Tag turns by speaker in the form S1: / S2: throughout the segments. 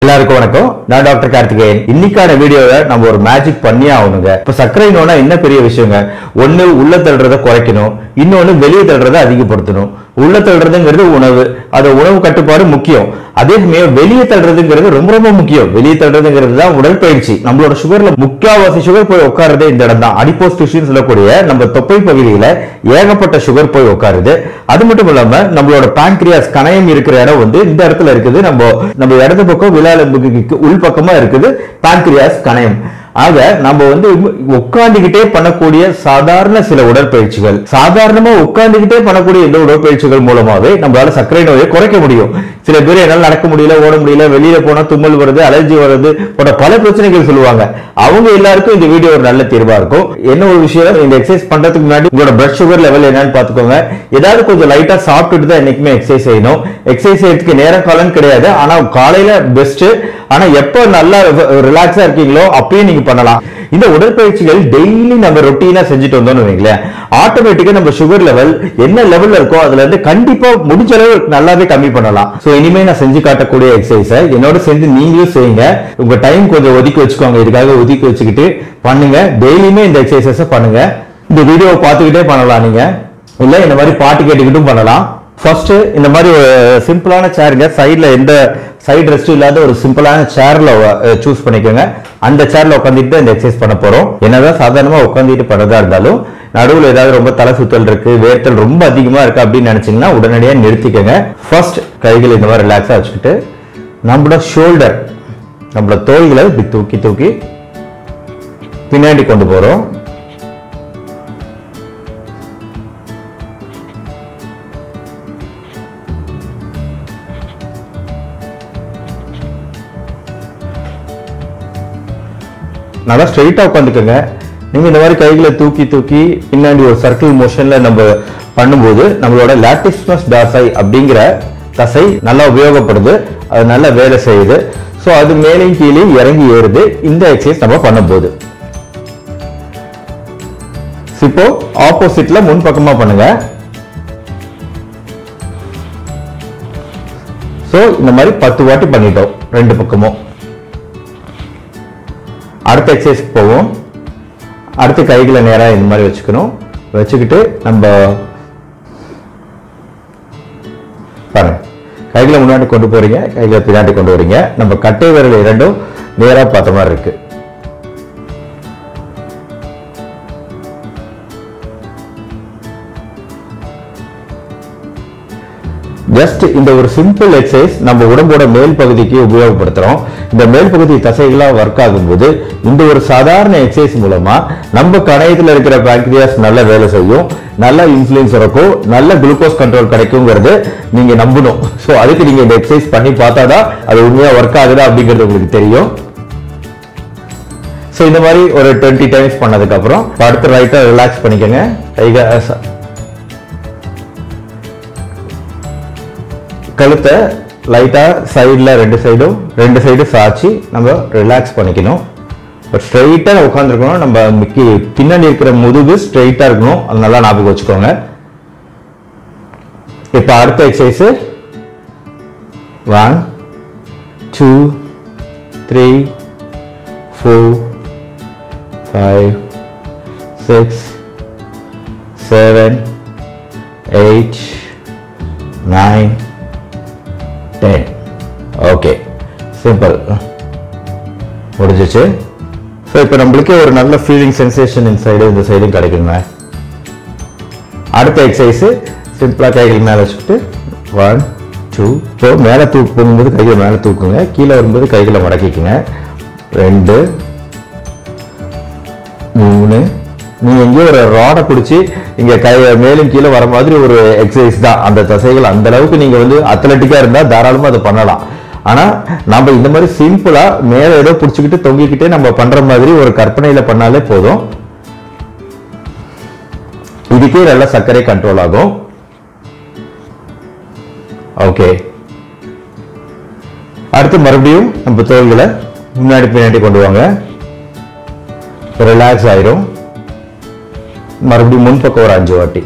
S1: எல்லாருக்கும் வணக்கம் நான் டாக்டர் கார்த்திகேயன் இன்னைக்கான வீடியோவை நம்ம ஒரு மேஜிக் பண்ணியே ஆகணுங்க இப்ப சர்க்கரை நோய்னா என்ன பெரிய விஷயங்க ஒண்ணு உள்ள தள்ளுறத குறைக்கணும் இன்னொன்னு வெளியே தள்ளுறத அதிகப்படுத்தணும் உள்ள தள்ளுறதுங்கிறது உணவு அது உணவு கட்டுப்பாடு முக்கியம் அதே சமயம் வெளியே தள்ளுறதுங்கிறது ரொம்ப ரொம்ப முக்கியம் வெளியே தள்ளுறதுங்கிறது தான் உடற்பயிற்சி நம்மளோட சுகர்ல முக்காவாசி சுகர் போய் உட்காருறது இந்த இடம் தான் அடிப்போஸ் டிஷ்யூன்னு சொல்லக்கூடிய நம்ம தொப்பை பகுதியில ஏகப்பட்ட சுகர் போய் உட்காருது அது மட்டும் இல்லாம நம்மளோட பான்கிரியாஸ் கணையம் இருக்கிற இடம் வந்து இந்த இடத்துல இருக்குது நம்ம நம்ம இடது பக்கம் விழாலம்புக்கு உள் பக்கமா இருக்குது பான்கிரியாஸ் கணையம் ஆக நம்ம வந்து உட்கார்ந்துகிட்டே பண்ணக்கூடிய சாதாரண சில உடற்பயிற்சிகள் சாதாரணமா உட்கார்ந்துகிட்டே பண்ணக்கூடிய இந்த உடற்பயிற்சிகள் மூலமாவே நம்மளால சர்க்கரை நோயை குறைக்க முடியும் சில பேர் என்னால நடக்க முடியல ஓட முடியல வெளியில போனா தும்மல் வருது அலர்ஜி வருது போன்ற பல பிரச்சனைகள் சொல்லுவாங்க அவங்க எல்லாருக்கும் இந்த வீடியோ ஒரு நல்ல தீர்வா இருக்கும் என்ன ஒரு விஷயம் இந்த எக்ஸசைஸ் பண்றதுக்கு முன்னாடி உங்களோட பிளட் சுகர் லெவல் என்னன்னு பாத்துக்கோங்க ஏதாவது கொஞ்சம் லைட்டா சாப்பிட்டுட்டு தான் என்னைக்குமே எக்ஸசைஸ் செய்யணும் எக்ஸசைஸ் செய்யறதுக்கு நேரம் காலம் கிடையாது ஆனா காலையில பெஸ்ட் ஆனா எப்போ நல்லா ரிலாக்ஸா இருக்கீங்களோ அப்பயும் நீங்க பண்ணலாம் இந்த உடற்பயிற்சிகள் டெய்லி நம்ம ரொட்டீனா செஞ்சுட்டு வந்தோம்னு வைங்களேன் ஆட்டோமேட்டிக்கா நம்ம சுகர் லெவல் என்ன லெவல்ல இருக்கோ அதுல இருந்து கண்டிப்பா முடிஞ்ச அளவு நல்லாவே கம்மி பண்ணலாம் சோ இனிமே நான் செஞ்சு காட்டக்கூடிய எக்ஸசைஸை என்னோட சேர்ந்து நீங்களும் செய்யுங்க உங்க டைம் கொஞ்சம் ஒதுக்கி வச்சுக்கோங்க இதுக்காக ஒதுக்கி வச்சுக்கிட்டு பண்ணுங்க டெய்லியுமே இந்த எக்ஸசைஸை பண்ணுங்க இந்த வீடியோவை பார்த்துக்கிட்டே பண்ணலாம் நீங்க இல்ல இந்த மாதிரி பாட்டு கேட்டுக்கிட்டும் பண்ணலாம் ஃபர்ஸ்ட் இந்த மாதிரி ஒரு சிம்பிளான சேருங்க சைடுல எந்த சைடு ரெஸ்ட் இல்லாத ஒரு சிம்பிளான சேர்ல சூஸ் பண்ணிக்கோங்க அந்த சேர்ல உட்காந்துட்டு தான் இந்த எக்ஸசைஸ் பண்ண போறோம் என்னதான் சாதாரணமா உட்காந்துட்டு பண்ணதா இருந்தாலும் நடுவில் ஏதாவது ரொம்ப தலை சுத்தல் இருக்கு வேர்த்தல் ரொம்ப அதிகமா இருக்கு அப்படின்னு நினைச்சீங்கன்னா உடனடியாக நிறுத்திக்கோங்க ஃபர்ஸ்ட் கைகள் இந்த மாதிரி ரிலாக்ஸா வச்சுக்கிட்டு நம்மளோட ஷோல்டர் நம்மளோட தோள்களை இப்படி தூக்கி தூக்கி பின்னாடி கொண்டு போறோம் நல்லா ஸ்ட்ரைட்டா உட்காந்துக்கோங்க நீங்க இந்த மாதிரி கைகளை தூக்கி தூக்கி பின்னாடி ஒரு சர்க்கிள் மோஷன்ல நம்ம பண்ணும்போது நம்மளோட லாட்டிஸ்மஸ் டாசை அப்படிங்கிற தசை நல்லா உபயோகப்படுது அது நல்லா வேலை செய்யுது ஸோ அது மேலையும் கீழே இறங்கி ஏறுது இந்த எக்ஸசைஸ் நம்ம பண்ணும்போது இப்போ ஆப்போசிட்ல முன் பக்கமா பண்ணுங்க ஸோ இந்த மாதிரி பத்து வாட்டி பண்ணிட்டோம் ரெண்டு பக்கமும் அடுத்த எக்ஸசைஸ் போவோம் அடுத்து கைகளை நேராக இந்த மாதிரி வச்சுக்கணும் வச்சுக்கிட்டு நம்ம பாருங்க கைகளை முன்னாடி கொண்டு போறீங்க கைகளை பின்னாடி கொண்டு வரீங்க நம்ம கட்டை விரல் இரண்டும் நேராக பார்த்த மாதிரி இருக்கு ஜஸ்ட் இந்த ஒரு சிம்பிள் எக்ஸசைஸ் நம்ம உடம்போட மேல் பகுதிக்கு உபயோகப்படுத்துறோம் இந்த மேல் பகுதி தசைகளாக ஒர்க் ஆகும்போது இந்த ஒரு சாதாரண எக்ஸசைஸ் மூலமா நம்ம கணையத்தில் இருக்கிற பாக்டீரியாஸ் நல்ல வேலை செய்யும் நல்ல இன்சுலின் சுரக்கும் நல்ல குளுக்கோஸ் கண்ட்ரோல் கிடைக்குங்கிறது நீங்க நம்பணும் ஸோ அதுக்கு நீங்க இந்த எக்ஸசைஸ் பண்ணி பார்த்தாதான் அது உண்மையா ஒர்க் ஆகுதா அப்படிங்கிறது உங்களுக்கு தெரியும் ஸோ இந்த மாதிரி ஒரு டுவெண்ட்டி டைம்ஸ் பண்ணதுக்கு அப்புறம் அடுத்து ரைட்டா ரிலாக்ஸ் பண்ணிக்கோங்க கைக கழுத்தை லைட்டா சைடில் ரெண்டு சைடும் ரெண்டு சைடும் சாய்ச்சி நம்ம ரிலாக்ஸ் பண்ணிக்கணும் பட் ஸ்ட்ரைட்டாக உட்காந்துருக்கணும் நம்ம மிக்கி பின்னாடி இருக்கிற முதுகு ஸ்ட்ரைட்டாக இருக்கணும் அது நல்லா ஞாபகம் வச்சுக்கோங்க இப்போ அடுத்த exercise one two three four five six seven eight nine ten okay simple முடிஞ்சிச்சு ஸோ இப்போ நம்மளுக்கே ஒரு நல்ல ஃபீலிங் சென்சேஷன் இந்த சைடு இந்த சைடும் கிடைக்குங்க அடுத்த எக்ஸசைஸ் சிம்பிளாக கைகள் மேலே வச்சுக்கிட்டு ஒன் டூ இப்போ மேலே தூக்கு போகும்போது கைகளை மேலே தூக்குங்க கீழே வரும்போது கைகளை மடக்கிக்குங்க ரெண்டு மூணு நீங்க எங்கேயோ ஒரு ராடை பிடிச்சி இங்க கை மேலும் கீழே வர மாதிரி ஒரு எக்ஸசைஸ் தான் அந்த தசைகள் அந்த அளவுக்கு நீங்க வந்து அத்லட்டிக்கா இருந்தா தாராளமா அதை பண்ணலாம் ஆனா நம்ம இந்த மாதிரி சிம்பிளா மேல ஏதோ பிடிச்சிக்கிட்டு தொங்கிக்கிட்டே நம்ம பண்ற மாதிரி ஒரு கற்பனையில பண்ணாலே போதும் இதுக்கே நல்ல சர்க்கரை கண்ட்ரோல் ஆகும் ஓகே அடுத்து மறுபடியும் நம்ம தோள்களை முன்னாடி பின்னாடி கொண்டு வாங்க ரிலாக்ஸ் ஆயிரும் மறுபடியும் முன்பக்கம் ஒரு அஞ்சு வாட்டி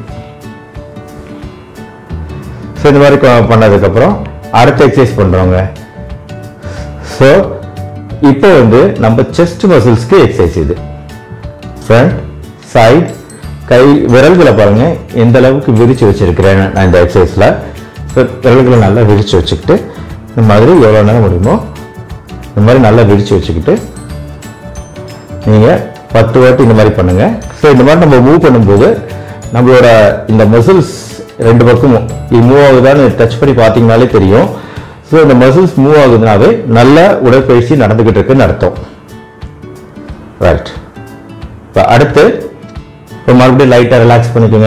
S1: ஸோ இந்த மாதிரி கொ- பண்ணதுக்கப்புறம் அடுத்த எக்ஸசைஸ் பண்ணுறோங்க ஸோ இப்போ வந்து நம்ம செஸ்ட் மசில்ஸ்க்கு எக்ஸசைஸ் இது ஃப்ரண்ட் சைட் கை விரல்களை பாருங்க எந்த அளவுக்கு விரிச்சு வச்சிருக்கிறேன் நான் இந்த எக்ஸசைஸில் விரல்களை நல்லா விரிச்சு வச்சுக்கிட்டு இந்த மாதிரி எவ்வளோ நேரம் முடியுமோ இந்த மாதிரி நல்லா விரிச்சு வச்சுக்கிட்டு நீங்கள் பத்து வாட்டி இந்த மாதிரி பண்ணுங்க ஸோ இந்த மாதிரி நம்ம மூவ் பண்ணும்போது நம்மளோட இந்த மசில்ஸ் ரெண்டு பக்கமும் இது மூவ் ஆகுதான்னு டச் பண்ணி பார்த்தீங்கனாலே தெரியும் ஸோ இந்த மசில்ஸ் மூவ் ஆகுதுனாவே நல்ல உடற்பயிற்சி நடந்துகிட்டு இருக்குன்னு அர்த்தம் ரைட் இப்போ அடுத்து இப்போ மறுபடியும் லைட்டாக ரிலாக்ஸ் பண்ணிக்கோங்க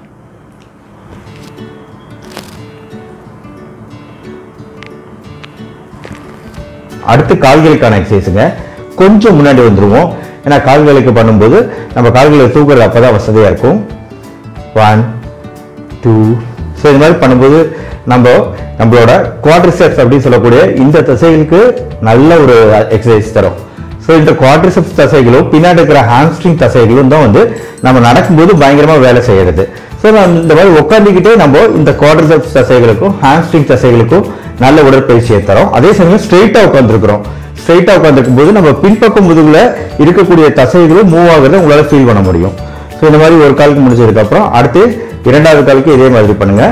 S1: அடுத்து கால்களுக்கான எக்ஸசைஸுங்க கொஞ்சம் முன்னாடி வந்துருவோம் ஏன்னா கால்களுக்கு பண்ணும்போது நம்ம கால்களை தூக்குறது அப்பதான் வசதியா இருக்கும் ஒன் டூ ஸோ இந்த மாதிரி பண்ணும்போது நம்ம நம்மளோட குவாட்ரிசெப்ஸ் அப்படின்னு சொல்லக்கூடிய இந்த தசைகளுக்கு நல்ல ஒரு எக்ஸசைஸ் தரும் ஸோ இந்த குவாட்ரிசெப்ஸ் தசைகளும் பின்னாடி இருக்கிற ஹாம்ஸ்ட்ரிங் தசைகளும் தான் வந்து நம்ம நடக்கும்போது பயங்கரமா வேலை செய்யறது ஸோ இந்த மாதிரி உட்காந்துக்கிட்டே நம்ம இந்த குவாட்ரிசெப்ஸ் தசைகளுக்கும் ஹாம்ஸ்ட்ரிங் தசைகளுக்கும் நல்ல உடற்பயிற்சியை தரும் அதே சமயம் ஸ்ட்ரெயிட்டா உட்காந்துருக்கிறோம் ஸ்ட்ரெயிட்டா உட்காந்துருக்கும் போது நம்ம பின்பக்கம் முதுகுல இருக்கக்கூடிய தசைகளும் மூவ் ஆகுறத உங்களால ஃபீல் பண்ண முடியும் ஸோ இந்த மாதிரி ஒரு காலுக்கு முடிஞ்சதுக்கு அப்புறம் அடுத்து இரண்டாவது காலுக்கு இதே மாதிரி பண்ணுங்க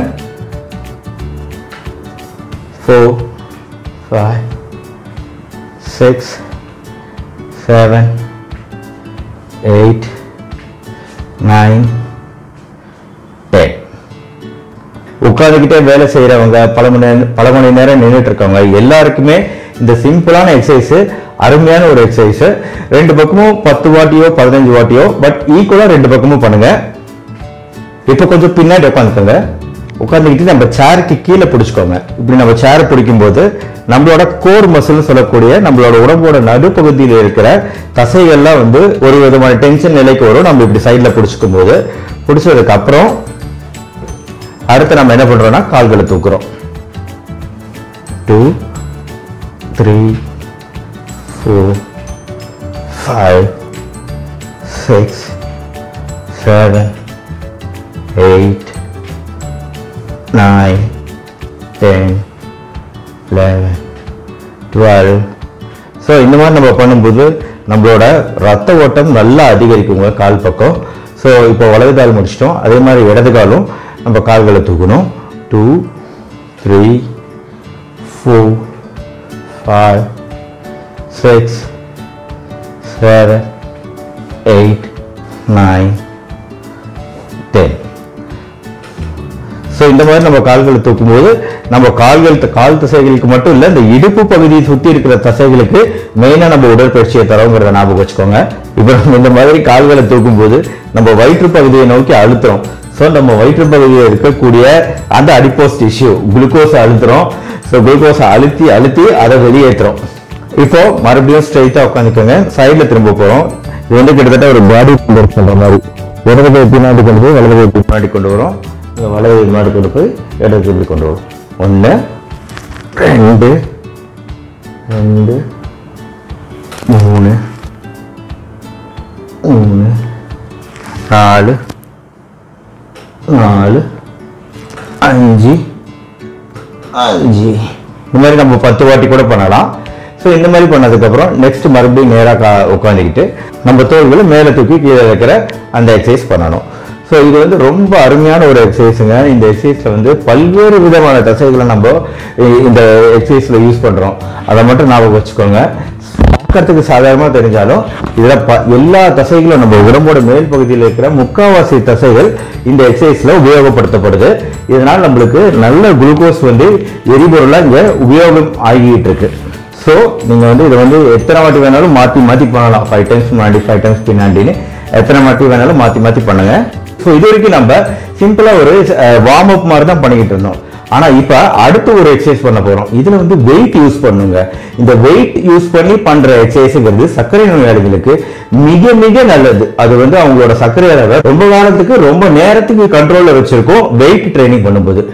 S1: four five six seven eight nine ten உட்காந்துக்கிட்டே வேலை செய்யறவங்க பல மணி நேரம் பல மணி நேரம் நின்றுட்டு இருக்கவங்க எல்லாருக்குமே இந்த சிம்பிளான எக்ஸசைஸ் அருமையான ஒரு எக்ஸசைஸ் ரெண்டு பக்கமும் பத்து வாட்டியோ பதினஞ்சு வாட்டியோ பட் ஈக்குவலா ரெண்டு பக்கமும் பண்ணுங்க இப்போ கொஞ்சம் பின்னாடி உட்காந்துக்கோங்க உட்காந்துக்கிட்டு நம்ம சேருக்கு கீழே பிடிச்சிக்கோங்க இப்படி நம்ம சேரை பிடிக்கும்போது நம்மளோட கோர் மசில்னு சொல்லக்கூடிய நம்மளோட உடம்போட நடுப்பகுதியில் இருக்கிற தசைகள்லாம் வந்து ஒரு விதமான டென்ஷன் நிலைக்கு வரும் நம்ம இப்படி சைடில் பிடிச்சிக்கும் போது பிடிச்சதுக்கு அப்புறம் அடுத்து நம்ம என்ன பண்றோம்னா கால்களை தூக்குறோம் two three four five six seven eight nine ten eleven twelve so இந்த மாதிரி நம்ம பண்ணும்போது நம்மளோட ரத்த ஓட்டம் நல்லா அதிகரிக்குங்க கால் பக்கம் ஸோ இப்போ வலது கால் முடிச்சிட்டோம் அதே மாதிரி இடது காலும் நம்ம கால்களை தூக்கணும் two three four five six seven eight nine ten so இந்த மாதிரி நம்ம கால்களை தூக்கும்போது நம்ம கால்கள் கால் தசைகளுக்கு மட்டும் இல்லை இந்த இடுப்பு பகுதியை சுற்றி இருக்கிற தசைகளுக்கு மெயினாக நம்ம உடற்பயிற்சியை தரோங்கிறத ஞாபகம் வச்சுக்கோங்க இப்போ நம்ம இந்த மாதிரி கால்களை தூக்கும்போது நம்ம வயிற்று பகுதியை நோக்கி அழுத்துறோம் ஸோ நம்ம வயிற்று பகுதியில் இருக்கக்கூடிய அந்த அடிப்போஸ் டிஷ்யூ குளுக்கோஸை அழுத்துறோம் ஸோ குளுக்கோஸை அழுத்தி அழுத்தி அதை வெளியேற்றுறோம் இப்போ மறுபடியும் ஸ்ட்ரைட்டாக உட்காந்துக்கோங்க சைடில் திரும்ப போகிறோம் இது வந்து கிட்டத்தட்ட ஒரு பாடி பில்டர் பண்ணுற மாதிரி இடது கை பின்னாடி கொண்டு போய் வலது கை பின்னாடி கொண்டு வரும் இந்த வலது கை முன்னாடி கொண்டு போய் இடது கை இப்படி கொண்டு வரும் ஒன்று ரெண்டு ரெண்டு மூணு மூணு நாலு நாலு அஞ்சு அஞ்சு இந்த மாதிரி நம்ம பத்து வாட்டி கூட பண்ணலாம் ஸோ இந்த மாதிரி பண்ணதுக்கப்புறம் நெக்ஸ்ட் மறுபடியும் நேராக கா உட்காந்துக்கிட்டு நம்ம தோள்களை மேலே தூக்கி கீழே வைக்கிற அந்த எக்ஸசைஸ் பண்ணணும் ஸோ இது வந்து ரொம்ப அருமையான ஒரு எக்ஸசைஸுங்க இந்த எக்ஸசைஸில் வந்து பல்வேறு விதமான தசைகளை நம்ம இ- இந்த எக்ஸசைஸில் யூஸ் பண்ணுறோம் அதை மட்டும் ஞாபகம் வச்சுக்கோங்க பார்க்கறதுக்கு சாதாரணமாக தெரிஞ்சாலும் இதில் ப எல்லா தசைகளும் நம்ம உடம்போட மேல் பகுதியில் இருக்கிற முக்காவாசி தசைகள் இந்த எக்ஸசைஸில் உபயோகப்படுத்தப்படுது இதனால் நம்மளுக்கு நல்ல குளுக்கோஸ் வந்து எரிபொருளாக இங்கே உபயோகம் ஆகிட்டு இருக்கு ஸோ நீங்கள் வந்து இதை வந்து எத்தனை வாட்டி வேணாலும் மாற்றி மாற்றி பண்ணலாம் ஃபைவ் டைம்ஸ் முன்னாடி ஃபைவ் டைம்ஸ் பின்னாடின்னு எத்தனை வாட்டி வேணாலும் மாற்றி மாற்றி பண்ணுங்க ஸோ இது வரைக்கும் நம்ம சிம்பிளாக ஒரு வார்ம் அப் மாதிரி தான் பண்ணிக்கிட்டு இருந்தோம் ஆனா இப்ப அடுத்து ஒரு எக்ஸசைஸ் பண்ண போறோம் இதுல வந்து வெயிட் யூஸ் பண்ணுங்க இந்த வெயிட் யூஸ் பண்ணி பண்ற எக்ஸசைஸ்ங்கிறது சர்க்கரை நோயாளிகளுக்கு மிக மிக நல்லது அது வந்து அவங்களோட சர்க்கரை அளவை ரொம்ப காலத்துக்கு ரொம்ப நேரத்துக்கு கண்ட்ரோல்ல வச்சிருக்கோம் வெயிட் ட்ரைனிங் பண்ணும்போது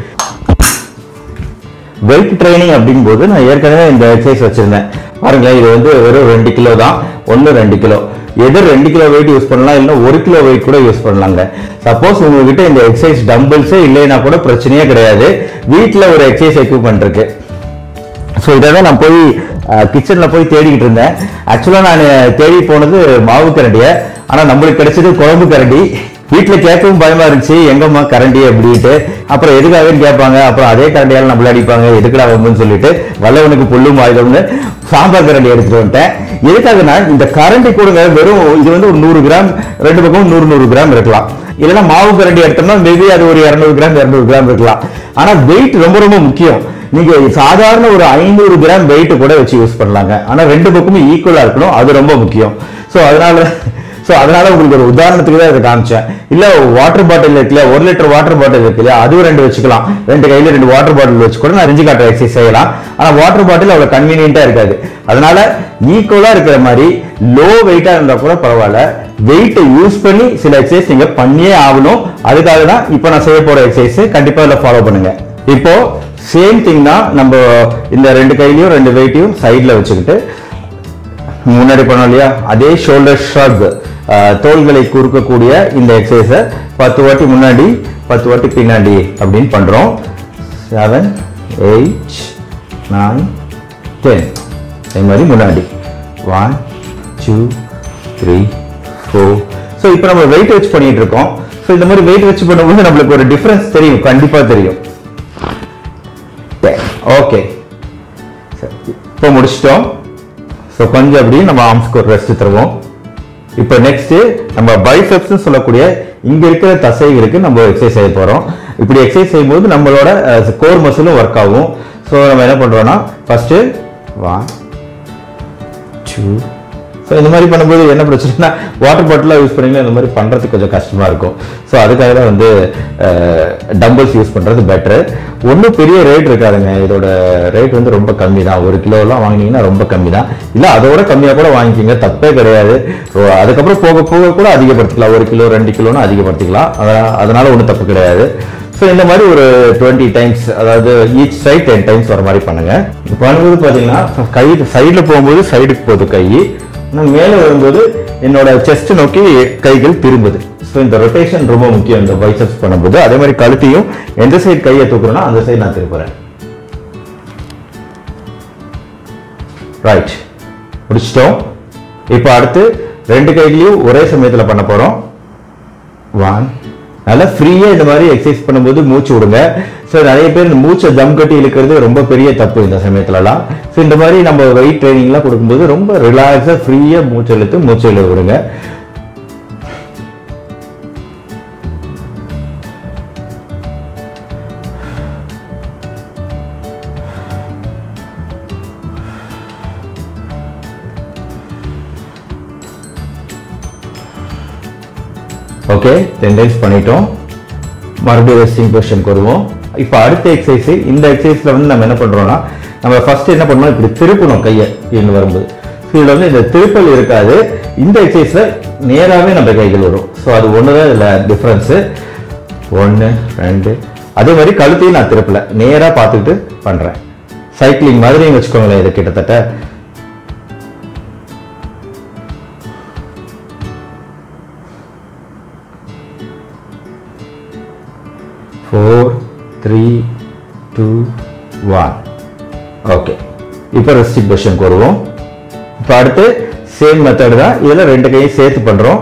S1: வெயிட் ட்ரைனிங் அப்படிங்கும்போது நான் ஏற்கனவே இந்த எக்ஸசைஸ் வச்சிருந்தேன் பாருங்களேன் இது வந்து வெறும் ரெண்டு கிலோ தான் ஒன்று ரெண்டு கிலோ எது ரெண்டு கிலோ வெயிட் யூஸ் பண்ணலாம் இல்லை ஒரு கிலோ வெயிட் கூட யூஸ் பண்ணலாங்க சப்போஸ் உங்ககிட்ட இந்த எக்ஸசைஸ் டம்பிள்ஸே இல்லைன்னா கூட பிரச்சனையே கிடையாது வீட்டில் ஒரு எக்ஸசைஸ் எக்யூப்மெண்ட் இருக்கு ஸோ இதை தான் நான் போய் கிச்சனில் போய் தேடிக்கிட்டு இருந்தேன் ஆக்சுவலாக நான் தேடி போனது மாவு கரண்டியை ஆனால் நம்மளுக்கு கிடைச்சது குழம்பு கரண்டி வீட்டில் கேட்கவும் பயமா இருந்துச்சு எங்கம்மா கரண்டி அப்படின்ட்டு அப்புறம் எதுக்காகன்னு கேட்பாங்க அப்புறம் அதே கரண்டியால நம்மள அடிப்பாங்க எதுக்குடா வம்புன்னு சொல்லிட்டு வல்லவனுக்கு புல்லும் ஆயுதம்னு சாம்பார் கரண்டி எடுத்துட்டு வந்துட்டேன் எதுக்காகனா இந்த கரண்டி கூடங்க வெறும் இது வந்து ஒரு நூறு கிராம் ரெண்டு பக்கம் நூறு நூறு கிராம் இருக்கலாம் இல்லைன்னா மாவு கரண்டி எடுத்தோம்னா மேபி அது ஒரு இரநூறு கிராம் இரநூறு கிராம் இருக்கலாம் ஆனா வெயிட் ரொம்ப ரொம்ப முக்கியம் நீங்க சாதாரண ஒரு ஐநூறு கிராம் வெயிட் கூட வச்சு யூஸ் பண்ணலாங்க ஆனா ரெண்டு பக்கமும் ஈக்குவலா இருக்கணும் அது ரொம்ப முக்கியம் ஸோ அதனால ஸோ அதனால உங்களுக்கு ஒரு உதாரணத்துக்கு தான் இதை காமிச்சேன் இல்ல வாட்டர் பாட்டில் இருக்குல்ல ஒரு லிட்டர் வாட்டர் பாட்டில் இருக்கு இல்லையா அதுவும் ரெண்டு வச்சுக்கலாம் ரெண்டு கையில ரெண்டு வாட்டர் பாட்டில் வச்சு கூட நான் ரிஞ்சி காட்டுற எக்ஸசைஸ் செய்யலாம் ஆனா வாட்டர் பாட்டில் அவ்வளவு கன்வீனியன்ட்டா இருக்காது அதனால ஈக்குவலா இருக்கிற மாதிரி லோ வெயிட்டா இருந்தா கூட பரவாயில்ல வெயிட்டை யூஸ் பண்ணி சில எக்ஸசைஸ் நீங்க பண்ணியே ஆகணும் அதுக்காக தான் இப்போ நான் செய்ய போற எக்ஸசைஸ் கண்டிப்பா இதில் ஃபாலோ பண்ணுங்க இப்போ சேம் திங் தான் நம்ம இந்த ரெண்டு கையிலயும் ரெண்டு வெயிட்டையும் சைட்ல வச்சுக்கிட்டு முன்னாடி பண்ணோம் இல்லையா அதே ஷோல்டர் ஷ்ரக் தோள்களை குறுக்கக்கூடிய இந்த எக்ஸசைஸை பத்து வாட்டி முன்னாடி பத்து வாட்டி பின்னாடி அப்படின்னு பண்றோம் செவன் எயிட் நைன் டென் அதே மாதிரி முன்னாடி one two three four so இப்போ நம்ம வெயிட் வச்சு பண்ணிட்டு இருக்கோம் ஸோ இந்த மாதிரி வெயிட் வச்சு பண்ணும்போது நம்மளுக்கு ஒரு டிஃபரன்ஸ் தெரியும் கண்டிப்பாக தெரியும் ஓகே இப்போ முடிச்சிட்டோம் ஸோ கொஞ்சம் அப்படியே நம்ம ஆர்ம்ஸ்க்கு ஒரு ரெஸ்ட் தருவோம் இப்போ நெக்ஸ்ட் நம்ம பைசெப்ஸ் சொல்லக்கூடிய இங்க இருக்கிற தசைகளுக்கு நம்ம எக்ஸசைஸ் செய்ய போறோம் இப்படி எக்ஸசைஸ் செய்யும்போது நம்மளோட கோர் மசிலும் ஒர்க் ஆகும் ஸோ நம்ம என்ன பண்றோம்னா ஃபர்ஸ்ட் ஒன் டூ ஸோ இந்த மாதிரி பண்ணும்போது என்ன பிரச்சனைனா வாட்டர் பாட்டிலாக யூஸ் பண்ணீங்கன்னா இந்த மாதிரி பண்ணுறதுக்கு கொஞ்சம் கஷ்டமாக இருக்கும் ஸோ அதுக்காக தான் வந்து டம்பிள்ஸ் யூஸ் பண்ணுறது பெட்ரு ஒன்றும் பெரிய ரேட் இருக்காதுங்க இதோட ரேட் வந்து ரொம்ப கம்மி தான் ஒரு கிலோலாம் வாங்கினீங்கன்னா ரொம்ப கம்மி தான் இல்லை அதோட கம்மியாக கூட வாங்கிக்கிங்க தப்பே கிடையாது ஓ, அதுக்கப்புறம் போக போக கூட அதிகப்படுத்திக்கலாம் ஒரு கிலோ ரெண்டு கிலோன்னு அதிகப்படுத்திக்கலாம் அதனால் அதனால ஒன்றும் தப்பு கிடையாது ஸோ இந்த மாதிரி ஒரு டுவெண்ட்டி டைம்ஸ் அதாவது ஈச் சைட் டென் டைம்ஸ் வர மாதிரி பண்ணுங்க இப்போ பண்ணும்போது பார்த்தீங்கன்னா கை சைடில் போகும்போது சைடுக்கு போகுது கை ஆனால் மேலே வரும்போது என்னோட செஸ்ட் நோக்கி கைகள் திரும்புது ஸோ இந்த ரொட்டேஷன் ரொம்ப முக்கியம் இந்த பைசப்ஸ் பண்ணும்போது அதே மாதிரி கழுத்தையும் எந்த சைடு கையை தூக்குறேனோ அந்த சைடு நான் திருப்புறேன் ரைட் முடிச்சிட்டோம் இப்போ அடுத்து ரெண்டு கைகளையும் ஒரே சமயத்தில் பண்ண போகிறோம் ஒன் நல்லா ஃப்ரீயாக இந்த மாதிரி எக்ஸசைஸ் பண்ணும்போது மூச்சு விடுங்க ஸோ நிறைய பேர் இந்த மூச்சை தம் கட்டி இழுக்கிறது ரொம்ப பெரிய தப்பு இந்த சமயத்துலலாம் ஸோ இந்த மாதிரி நம்ம வெயிட் ட்ரைனிங்லாம் கொடுக்கும்போது ரொம்ப ரிலாக்ஸாக ஃப்ரீயாக மூச்சு இழுத்து மூச்சு இழு விடுங்க ஓகே டென் டைம்ஸ் பண்ணிட்டோம் மறுபடியும் ரெஸ்டிங் பொசிஷனுக்கு வருவோம் இப்போ அடுத்த எக்ஸசைஸ் இந்த எக்ஸசைஸ்ல வந்து நம்ம என்ன பண்றோம்னா நம்ம ஃபர்ஸ்ட் என்ன பண்ணணும் இப்படி திருப்பணும் கையை இங்க வரும்போது ஸோ இதில் வந்து இந்த திருப்பல் இருக்காது இந்த எக்ஸசைஸ்ல நேராகவே நம்ம கைகள் வரும் ஸோ அது ஒன்று தான் இதில் டிஃப்ரென்ஸு ஒன்று ரெண்டு அதே மாதிரி கழுத்தையும் நான் திருப்பல நேராக பார்த்துக்கிட்டு பண்ணுறேன் சைக்கிளிங் மாதிரியும் வச்சுக்கோங்களேன் இது கிட்டத்தட்ட four three two one okay இப்போ ரெஸ்டிக் பொசிஷனுக்கு வருவோம் இப்போ அடுத்து சேம் மெத்தட் தான் இதில் ரெண்டு கையும் சேர்த்து பண்ணுறோம்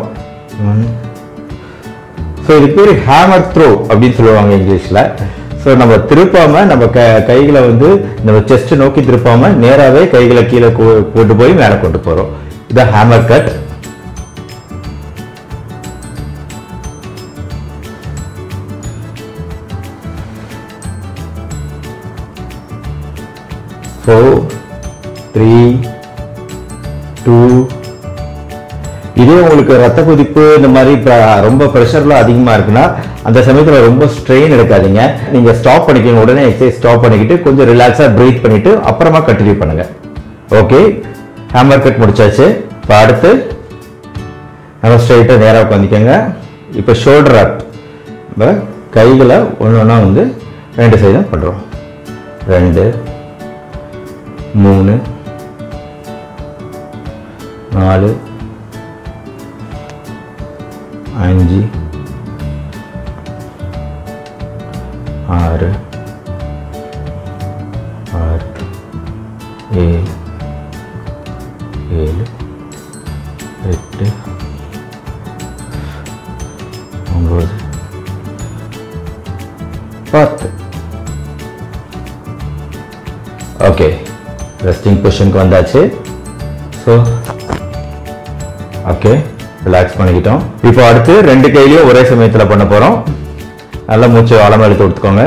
S1: ஸோ இது பேர் ஹேமர் த்ரோ அப்படின்னு சொல்லுவாங்க இங்கிலீஷில் ஸோ நம்ம திருப்பாம நம்ம க கைகளை வந்து நம்ம செஸ்ட் நோக்கி திருப்பாம நேராகவே கைகளை கீழே கொ- கொண்டு போய் மேலே கொண்டு போகிறோம் இதான் hammer curl four three two இதே உங்களுக்கு ரத்த கொதிப்பு இந்த மாதிரி ப- ரொம்ப ப்ரெஷர்லாம் அதிகமாக இருக்குன்னா அந்த சமயத்தில் ரொம்ப ஸ்ட்ரெயின் எடுக்காதீங்க நீங்கள் ஸ்டாப் பண்ணிக்கோங்க உடனே எக்ஸசைஸ் ஸ்டாப் பண்ணிக்கிட்டு கொஞ்சம் ரிலாக்ஸாக ப்ரீத் பண்ணிட்டு அப்புறமா கண்டினியூ பண்ணுங்க ஓகே ஹேமர் கட் முடிச்சாச்சு இப்போ அடுத்து நம்ம ஸ்ட்ரைட்டாக நேராக உட்காந்துக்கோங்க இப்போ ஷோல்டர் அப் இப்போ கைகளை ஒன்று ஒன்றா வந்து ரெண்டு சைடும் பண்ணுறோம் ரெண்டு மூணு நாலு அஞ்சு ஆறு ஆறு ஏழு ஏழு எட்டு ஒன்பது பத்து ஓகே ரெஸ்டிங் பொசிஷனுக்கு வந்தாச்சு ஸோ ஓகே ரிலாக்ஸ் பண்ணிக்கிட்டோம் இப்போ அடுத்து ரெண்டு கையிலையும் ஒரே சமயத்தில் பண்ண போகிறோம் நல்லா மூச்சு ஆழமா எடுத்து கொடுத்துக்கோங்க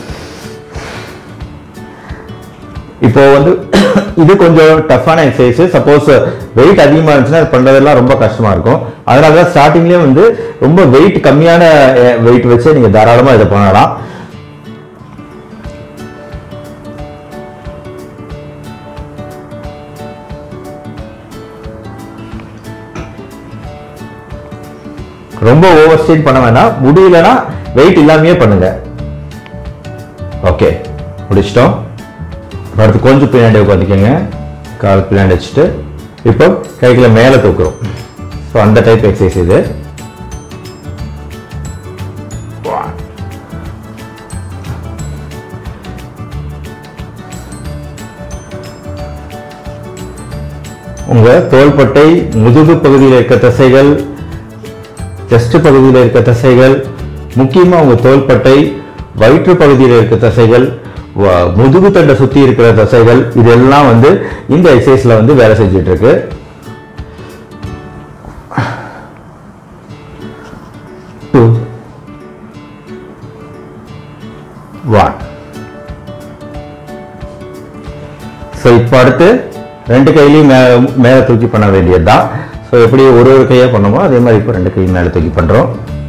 S1: இப்போ வந்து இது கொஞ்சம் டஃப்பான எக்ஸசைஸ் சப்போஸ் வெயிட் அதிகமாக இருந்துச்சுன்னா அது பண்ணுறதெல்லாம் ரொம்ப கஷ்டமா இருக்கும் அதனால தான் ஸ்டார்டிங்லேயே வந்து ரொம்ப வெயிட் கம்மியான வெயிட் வச்சு நீங்கள் தாராளமாக இதை பண்ணலாம் ரொம்ப ஓவர் ஸ்ட்ரெயின் பண்ண வேணாம் முடியலன்னா வெயிட் இல்லாமையே பண்ணுங்க ஓகே முடிச்சிட்டோம் அடுத்து கொஞ்சம் பின்னாடி உட்காந்துக்கோங்க கால் பின்னாடி வச்சுட்டு இப்போ கைகளை மேலே தூக்குறோம் ஸோ அந்த டைப் எக்ஸசைஸ் இது உங்க தோள்பட்டை முதுகு பகுதியில் இருக்க தசைகள் செஸ்ட் பகுதியில் இருக்க தசைகள் முக்கியமா உங்க தோள்பட்டை வயிற்று பகுதியில் இருக்க தசைகள் வ- முதுகு தண்டை சுத்தி இருக்கிற தசைகள் இதெல்லாம் வந்து இந்த எக்ஸசைஸ்ல வந்து வேலை செஞ்சுட்டு இருக்கு Two. One. ஸோ இப்போ அடுத்து ரெண்டு கையிலையும் மே மேலே தூக்கி பண்ண வேண்டியது தான் ஸோ எப்படி ஒரு ஒரு கையாக பண்ணுமோ அதே மாதிரி இப்போ ரெண்டு கையும் மேலே தூக்கி பண்ணுறோம்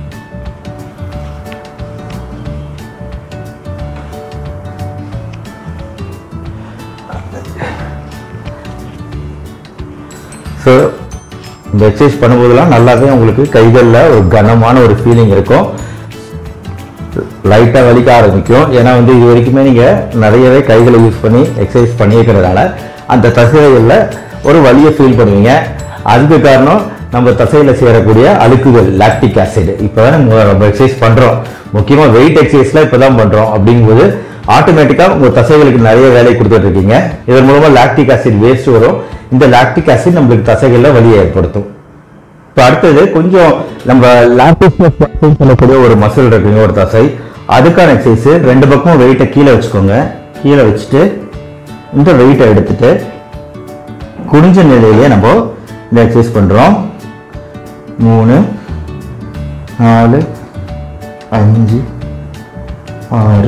S1: ஸோ இந்த எக்ஸசைஸ் பண்ணும்போதெல்லாம் நல்லாவே உங்களுக்கு கைகளில் ஒரு கனமான ஒரு ஃபீலிங் இருக்கும் லைட்டாக வலிக்க ஆரம்பிக்கும் ஏன்னா வந்து இது வரைக்குமே நீங்கள் நிறையவே கைகளை யூஸ் பண்ணி எக்ஸசைஸ் பண்ணியிருக்கிறதால அந்த தசைகளில் ஒரு வலியை ஃபீல் பண்ணுவீங்க அதுக்கு காரணம் நம்ம தசையில் சேரக்கூடிய அழுக்குகள் லாக்டிக் ஆசிட் இப்போ தான் நம்ம நம்ம எக்ஸசைஸ் பண்ணுறோம் முக்கியமாக வெயிட் எக்ஸசைஸ்லாம் இப்போ தான் பண்ணுறோம் அப்படிங்கும்போது ஆட்டோமேட்டிக்காக உங்கள் தசைகளுக்கு நிறைய வேலை கொடுத்துட்டு இருக்கீங்க இதன் மூலமாக லாக்டிக் ஆசிட் வேஸ்ட் வரும் இந்த லாக்டிக் ஆசிட் நம்மளுக்கு தசைகளில் வலியை ஏற்படுத்தும் இப்போ அடுத்தது கொஞ்சம் நம்ம லாட்டிஸ் சொல்லக்கூடிய ஒரு மசில் இருக்குங்க ஒரு தசை அதுக்கான எக்ஸசைஸ் ரெண்டு பக்கமும் வெயிட்டை கீழே வச்சுக்கோங்க கீழே வச்சுட்டு இந்த வெயிட்டை எடுத்துட்டு குனிஞ்ச நிலையிலே நம்ம இந்த எக்ஸசைஸ் பண்றோம் மூணு நாலு அஞ்சு ஆறு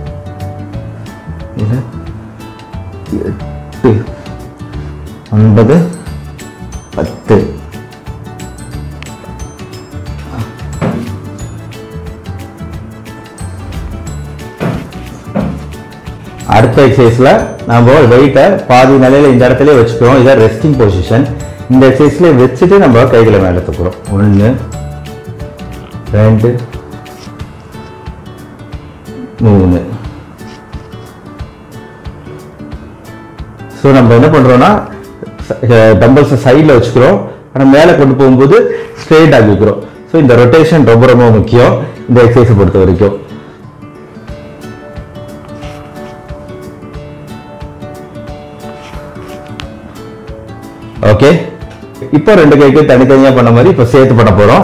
S1: ஏழு எட்டு ஒன்பது பத்து அடுத்த எக்ஸசைஸ்ல நம்ம வெயிட்டை பாதி நிலையில இந்த இடத்துல வச்சுக்கிறோம் இதான் ரெஸ்டிங் பொசிஷன் இந்த எக்ஸசைஸ்ல வச்சுட்டு நம்ம கைகளை மேல தூக்குறோம் ஒன்று ரெண்டு மூணு ஸோ நம்ம என்ன பண்றோம்னா டம்பிள்ஸை சைடில் வச்சுக்கிறோம் ஆனால் மேலே கொண்டு போகும்போது ஸ்ட்ரெயிட் ஆகிக்கிறோம் ஸோ இந்த ரொட்டேஷன் ரொம்ப ரொம்ப முக்கியம் இந்த எக்ஸசைஸை பொறுத்த வரைக்கும் ஓகே இப்போ ரெண்டு கைக்கு தனித்தனியா பண்ண மாதிரி இப்போ சேர்த்து பண்ண போறோம்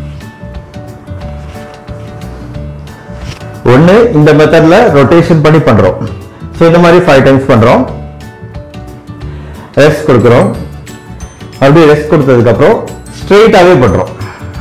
S1: ஒண்ணு இந்த மெத்தட்ல ரொட்டேஷன் பண்ணி பண்றோம் ஸோ இந்த மாதிரி ஃபைவ் டைம்ஸ் பண்றோம் ரெஸ்ட் கொடுக்குறோம் மறுபடியும் ரெஸ்ட் கொடுத்ததுக்கு அப்புறம் ஸ்ட்ரெயிட்டாவே பண்றோம்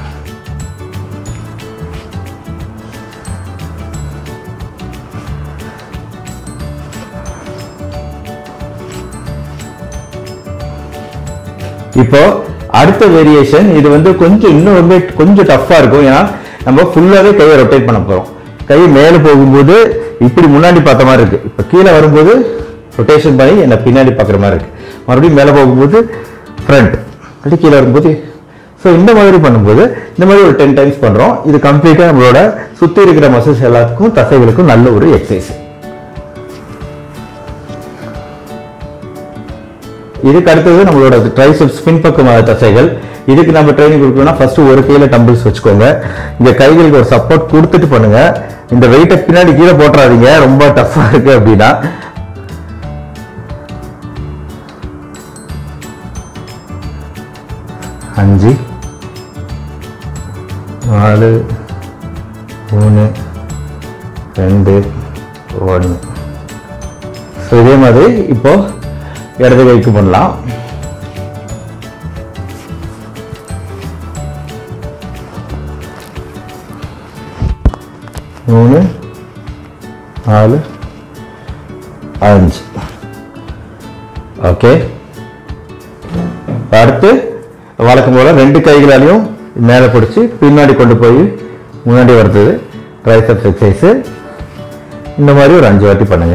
S1: இப்போ அடுத்த வேரியேஷன் இது வந்து கொஞ்சம் இன்னும் ரொம்ப கொஞ்சம் டஃப்பா இருக்கும் ஏன்னா நம்ம ஃபுல்லாவே கையை ரொட்டேட் பண்ண போறோம் கை மேலே போகும்போது இப்படி முன்னாடி பார்த்த மாதிரி இருக்கு இப்போ கீழே வரும்போது ரொட்டேஷன் பண்ணி என்ன பின்னாடி பார்க்குற மாதிரி இருக்கு மறுபடியும் மேலே போகும்போது ஃப்ரண்ட் அப்படி கீழே வரும்போது ஸோ இந்த மாதிரி பண்ணும்போது இந்த மாதிரி ஒரு டென் டைம்ஸ் பண்றோம் இது கம்ப்ளீட்டாக நம்மளோட சுற்றி இருக்கிற மசில்ஸ் எல்லாத்துக்கும் தசைகளுக்கும் நல்ல ஒரு எக்ஸசைஸ் இதுக்கு அடுத்தது நம்மளோட ட்ரைசெப்ஸ் பின்பக்கம் தசைகள் இதுக்கு நம்ம ட்ரைனிங் கொடுக்கணும்னா ஃபர்ஸ்ட் ஒரு கையில டம்பிள்ஸ் வச்சுக்கோங்க இந்த கைகளுக்கு ஒரு சப்போர்ட் கொடுத்துட்டு பண்ணுங்க இந்த வெயிட்டை பின்னாடி கீழே போட்டுறாதீங்க ரொம்ப டஃப்பா இருக்கு அப்படின்னா அஞ்சு நாலு மூணு ரெண்டு ஒன்று ஸோ இதே மாதிரி இப்போ இடது கைக்கு பண்ணலாம் மூணு நாலு அஞ்சு ஓகே அடுத்து வழக்கம் போல ரெண்டு கைகளாலையும் மேலே பிடிச்சி பின்னாடி கொண்டு போய் முன்னாடி வர்றது ட்ரைசப்ஸ் எக்ஸசைஸு இந்த மாதிரி ஒரு அஞ்சு வாட்டி பண்ணுங்க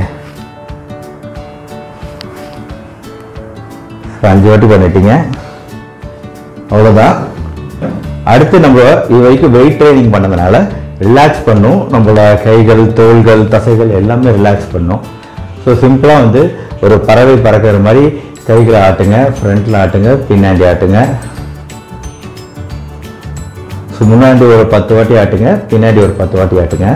S1: அஞ்சு வாட்டி பண்ணிட்டீங்க அவ்வளோதான் அடுத்து நம்ம இது வரைக்கும் வெயிட் ட்ரைனிங் பண்ணதுனால ரிலாக்ஸ் பண்ணும் நம்மளோட கைகள் தோள்கள் தசைகள் எல்லாமே ரிலாக்ஸ் பண்ணும் ஸோ சிம்பிளாக வந்து ஒரு பறவை பறக்கிற மாதிரி கைகளை ஆட்டுங்க ஃப்ரண்ட்டில் ஆட்டுங்க பின்னாடி ஆட்டுங்க ஸோ முன்னாடி ஒரு பத்து வாட்டி ஆட்டுங்க பின்னாடி ஒரு பத்து வாட்டி ஆட்டுங்க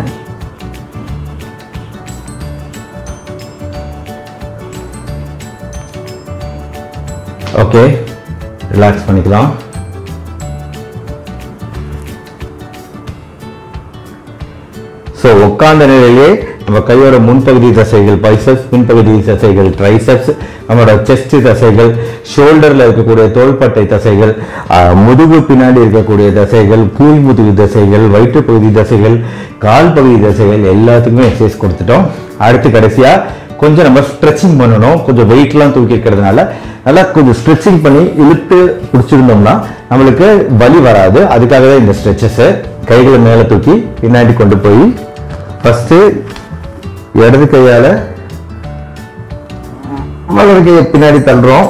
S1: ஓகே ரிலாக்ஸ் பண்ணிக்கலாம் ஸோ உட்கார்ந்த நிலையிலே நம்ம கையோட முன்பகுதி தசைகள் பைசப்ஸ் பின்பகுதி தசைகள் ட்ரைசப்ஸ் நம்மளோட செஸ்ட் தசைகள் ஷோல்டர்ல இருக்கக்கூடிய தோள்பட்டை தசைகள் ஆஹ், முதுகு பின்னாடி இருக்கக்கூடிய தசைகள் கீழ் முதுகு தசைகள் வயிற்று பகுதி தசைகள் கால் பகுதி தசைகள் எல்லாத்துக்குமே எக்ஸசைஸ் கொடுத்துட்டோம் அடுத்து கடைசியா கொஞ்சம் நம்ம ஸ்ட்ரெச்சிங் பண்ணணும் கொஞ்சம் வெயிட்லாம் தூக்கி இருக்கிறதுனால நல்லா கொஞ்சம் ஸ்ட்ரெச்சிங் பண்ணி இழுத்து பிடிச்சிருந்தோம்னா நம்மளுக்கு வலி வராது அதுக்காக தான் இந்த ஸ்ட்ரெச்சஸ் கைகளை மேலே தூக்கி பின்னாடி கொண்டு போய் ஃபர்ஸ்ட் இடது கையால வலது கையை பின்னாடி தள்ளுறோம்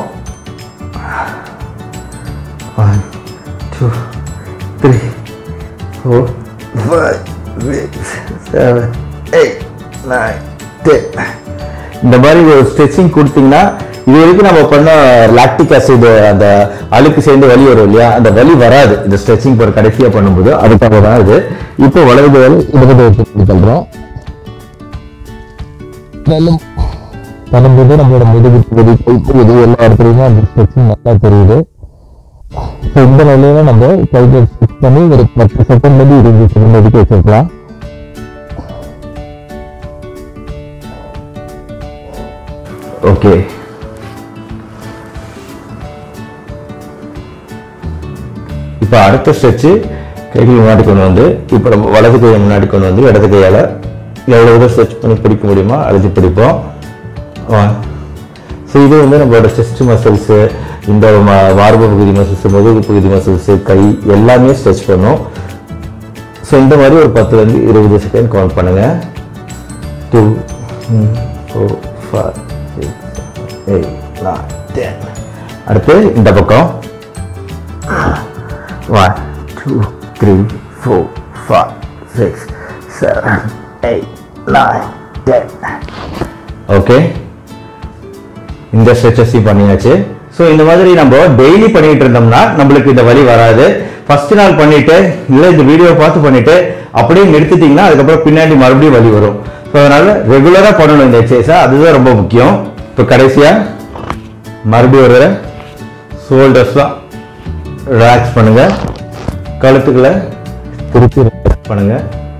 S1: one two three four five six seven eight nine ten இந்த மாதிரி ஒரு ஸ்ட்ரெச்சிங் கொடுத்தீங்கன்னா இது வரைக்கும் நம்ம பண்ண லாக்டிக் ஆசிட் அந்த அழுக்கு சேர்ந்து வலி வரும் இல்லையா அந்த வலி வராது இந்த ஸ்ட்ரெச்சிங் ஒரு கடைசியாக பண்ணும்போது அதுக்காக தான் இது இப்போ வலது கையால் இடது கையை தள்ளுறோம்
S2: மேலும் பண்ணும்போது நம்மளோட முதுகு பகுதி கை பகுதி எல்லா இடத்துலையுமே அந்த ஸ்ட்ரெச்சிங் நல்லா தெரியுது ஸோ இந்த நிலையில நம்ம கைகள் ஸ்டிச் பண்ணி ஒரு பத்து செகண்ட்லேருந்து இருபது செகண்ட் வரைக்கும் வச்சிருக்கலாம்
S1: ஓகே இப்போ அடுத்த ஸ்ட்ரெச்சு கைகள் முன்னாடி கொண்டு வந்து இப்போ நம்ம வலது கையை முன்னாடி கொண்டு வந்து இடது கையால் எவ்வளோ தூரம் ஸ்ட்ரெச் பண்ணி பிடிக்க முடியுமோ அழுத்தி பிடிப்போம் ஸோ இது வந்து நம்மளோட செஸ்ட் மசில்ஸு இந்த ம- மார்பு பகுதி மசில்ஸ் முதுகு பகுதி மசில்ஸு கை எல்லாமே ஸ்ட்ரெச் பண்ணும் ஸோ இந்த மாதிரி ஒரு பத்துலேருந்து இருபது செகண்ட் கவுண்ட் பண்ணுங்கள் two four five six eight nine ten அடுத்து இந்த பக்கம் one two three four five six seven eight nine ten okay இந்த ஸ்ட்ரெச்சஸையும் பண்ணியாச்சு ஸோ இந்த மாதிரி நம்ம டெய்லி பண்ணிட்டு இருந்தோம்னா நம்மளுக்கு இந்த வலி வராது ஃபர்ஸ்ட் நாள் பண்ணிட்டு இல்லை இந்த வீடியோ பார்த்து பண்ணிட்டு அப்படியே நிறுத்திட்டீங்கன்னா அதுக்கப்புறம் பின்னாடி மறுபடியும் வலி வரும் ஸோ அதனால ரெகுலராக பண்ணணும் இந்த எக்ஸசைஸை அதுதான் ரொம்ப முக்கியம் இப்போ கடைசியா மறுபடியும் ஒரு ஷோல்டர்ஸ்லாம் ரிலாக்ஸ் பண்ணுங்க கழுத்துக்களை திருப்பி ரிலாக்ஸ் பண்ணுங்க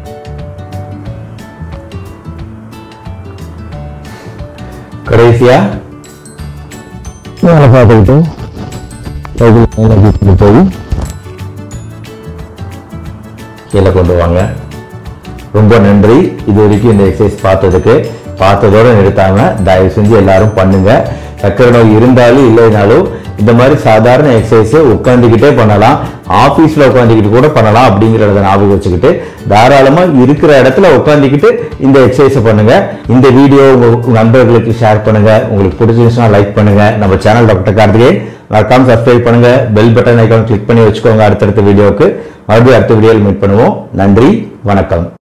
S1: கடைசியா
S2: மேலே பார்த்துக்கிட்டு கைகள் மேலே வீட்டுக்கு போய்
S1: கீழே கொண்டு வாங்க ரொம்ப நன்றி இது வரைக்கும் இந்த எக்ஸசைஸ் பார்த்ததுக்கு பார்த்ததோட நிறுத்தாம தயவு செஞ்சு எல்லாரும் பண்ணுங்க சர்க்கரை நோய் இருந்தாலும் இல்லைனாலும் இந்த மாதிரி சாதாரண எக்ஸசைஸ் உட்காந்துக்கிட்டே பண்ணலாம் ஆஃபீஸில் உட்காந்துக்கிட்டு கூட பண்ணலாம் அப்படிங்கிறத ஞாபகம் வச்சுக்கிட்டு தாராளமா இருக்கிற இடத்துல உட்காந்துக்கிட்டு இந்த எக்ஸசைஸ் பண்ணுங்க இந்த வீடியோ உங்க நண்பர்களுக்கு ஷேர் பண்ணுங்க உங்களுக்கு பிடிச்சிருந்துச்சுன்னா லைக் பண்ணுங்க நம்ம சேனல் டாக்டர் கார்த்திகே மறக்காம சப்ஸ்கிரைப் பண்ணுங்க பெல் பட்டன் ஐக்கான் கிளிக் பண்ணி வச்சுக்கோங்க அடுத்தடுத்த வீடியோவுக்கு மறுபடியும் அடுத்த வீடியோவில் மீட் பண்ணுவோம் நன்றி வணக்கம்